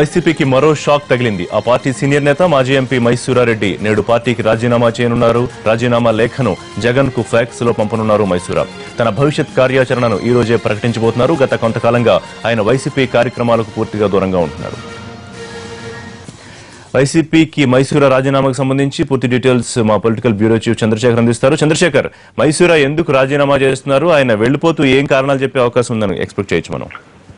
వైసీపీకి మరో షాక్ తగిలింది ఆ పార్టీ సీనియర్ నేత మాజీ ఎంపీ మైసూరారెడ్డి నేడు పార్టీకి రాజీనామా చేయనున్నారు రాజీనామా లేఖను జగన్ కు ఫ్యాక్స్ లో పంపనున్నారు మైసూరా తన భవిష్యత్ కార్యాచరణను ఈ రోజే ప్రకటించబోతున్నారు గత కొంతకాలంగా ఆయన వైసీపీ కార్యక్రమాలకు పూర్తిగా దూరంగా ఉంటున్నారు వైసీపీకి మైసూరా రాజీనామాకు సంబంధించి పూర్తి డీటెయిల్స్ మా పొలిటికల్ బ్యూరో చీఫ్ చంద్రశేఖర్ అందిస్తారు చంద్రశేఖర్ మైసూరా ఎందుకు రాజీనామా చేస్తున్నారు ఆయన వెళ్లిపోతూ ఏం కారణాలు చెప్పే అవకాశం ఉందని ఎక్స్పెక్ట్ చేయొచ్చు మనం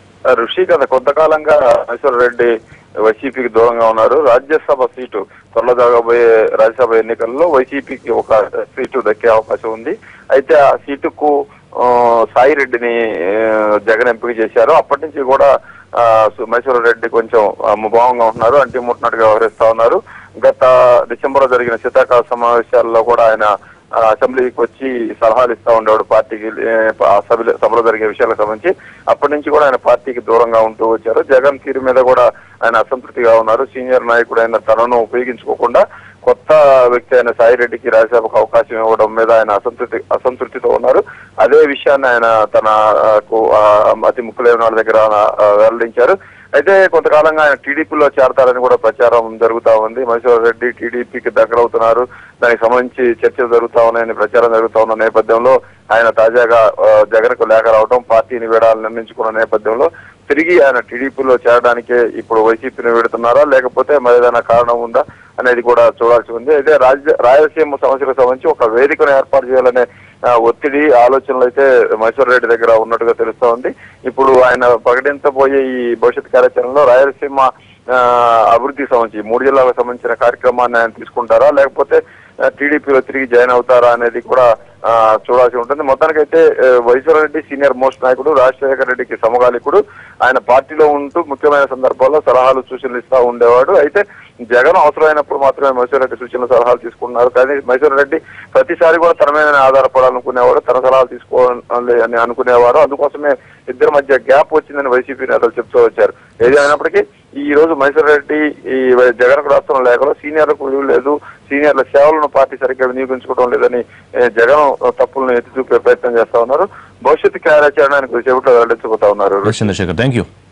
ఋషి గత కొంతకాలంగా మహేశ్వర రెడ్డి వైసీపీకి దూరంగా ఉన్నారు రాజ్యసభ సీటు త్వరలో జరగబోయే రాజ్యసభ ఎన్నికల్లో వైసీపీకి ఒక సీటు దక్కే అవకాశం ఉంది అయితే ఆ సీటుకు ఆ, సాయి రెడ్డిని ఆ, జగన్ ఎంపిక చేశారు అప్పటి నుంచి కూడా ఆ, సు- మహేశ్వర రెడ్డి కొంచెం ఆ, ముభావంగా ఉంటున్నారు అంటి ముట్టినట్టుగా వ్యవహరిస్తా ఉన్నారు గత డిసెంబర్ లో జరిగిన శీతాకాల సమావేశాల్లో కూడా ఆయన ఆ, అసెంబ్లీకి వచ్చి సలహాలు ఇస్తా ఉండేవాడు పార్టీకి ఏ, ఆ సభలో సభలో జరిగే విషయాలకు సంబంధించి అప్పటి నుంచి కూడా ఆయన పార్టీకి దూరంగా ఉంటూ వచ్చారు జగన్ తీరు మీద కూడా ఆయన అసంతృప్తిగా ఉన్నారు సీనియర్ నాయకుడు అయిన తనను ఉపయోగించుకోకుండా కొత్త వ్యక్తి అయిన సాయి రెడ్డికి రాజ్యసభకు అవకాశం ఇవ్వడం మీద ఆయన అసంతృప్తి అసంతృప్తితో ఉన్నారు అదే విషయాన్ని ఆయన తన ఆ, కు- ఆ, అతి ముక్కులేని వాళ్ళ దగ్గర ఆ, వెల్లడించారు అయితే కొంతకాలంగా ఆయన టీడీపీలో చేరతారని కూడా ప్రచారం జరుగుతా ఉంది మహేశ్వర రెడ్డి టీడీపీకి దగ్గర అవుతున్నారు దానికి సంబంధించి చర్చలు జరుగుతా ఉన్నాయని ప్రచారం జరుగుతా ఉన్న నేపథ్యంలో ఆయన తాజాగా ఆ, జగన్కు లేఖ రావడం పార్టీని వీడాలని నిర్ణయించుకున్న నేపథ్యంలో తిరిగి ఆయన టీడీపీలో చేరడానికే ఇప్పుడు వైసీపీని వీడుతున్నారా లేకపోతే మరేదైనా కారణం ఉందా అనేది కూడా చూడాల్సి ఉంది అయితే రాజ్య రాయలసీమ సమస్యలకు సంబంధించి ఒక వేదికను ఏర్పాటు చేయాలనే ఆ, ఒత్తిడి ఆలోచనలు అయితే మహేశ్వర రెడ్డి దగ్గర ఉన్నట్టుగా తెలుస్తా ఉంది ఇప్పుడు ఆయన ప్రకటించబోయే ఈ భవిష్యత్ కార్యాచరణలో రాయలసీమ ఆ, అభివృద్ధికి సంబంధించి మూడు జిల్లాలకు సంబంధించిన కార్యక్రమాన్ని ఆయన తీసుకుంటారా లేకపోతే ఆ, టీడీపీలో తిరిగి జాయిన్ అవుతారా అనేది కూడా ఆ, చూడాల్సి ఉంటుంది మొత్తానికైతే ఆ, వైశ్వర రెడ్డి సీనియర్ మోస్ట్ నాయకుడు రాజశేఖర రెడ్డికి సమకాలికుడు ఆయన పార్టీలో ఉంటూ ముఖ్యమైన సందర్భాల్లో సలహాలు సూచనలు ఇస్తా ఉండేవాడు అయితే జగన్ అవసరమైనప్పుడు మాత్రమే మైసూర్ రెడ్డి సూచనలు సలహాలు తీసుకున్నారు కానీ మైసూర్ రెడ్డి ప్రతిసారి కూడా తన మీద ఆధారపడాలనుకునేవాడు తన సలహాలు తీసుకోవాలి అని అనుకునేవారు అందుకోసమే ఇద్దరి మధ్య గ్యాప్ వచ్చిందని వైసీపీ నేతలు చెప్తూ వచ్చారు ఏది అయినప్పటికీ ఈ రోజు మైసూర్ రెడ్డి ఈ జగన్ రాష్ట్రం లేఖలో సీనియర్లకు విలువ లేదు సీనియర్ల సేవలను పార్టీ సరిగ్గా వినియోగించుకోవడం లేదని ఏ, జగన్ తప్పులను ఎత్తి చూపే ప్రయత్నం చేస్తా ఉన్నారు భవిష్యత్తు కార్యాచరణ ఆయన కొద్దిసేపట్లో వెల్లడించబోతా ఉన్నారు చంద్రశేఖర్ థ్యాంక్ యూ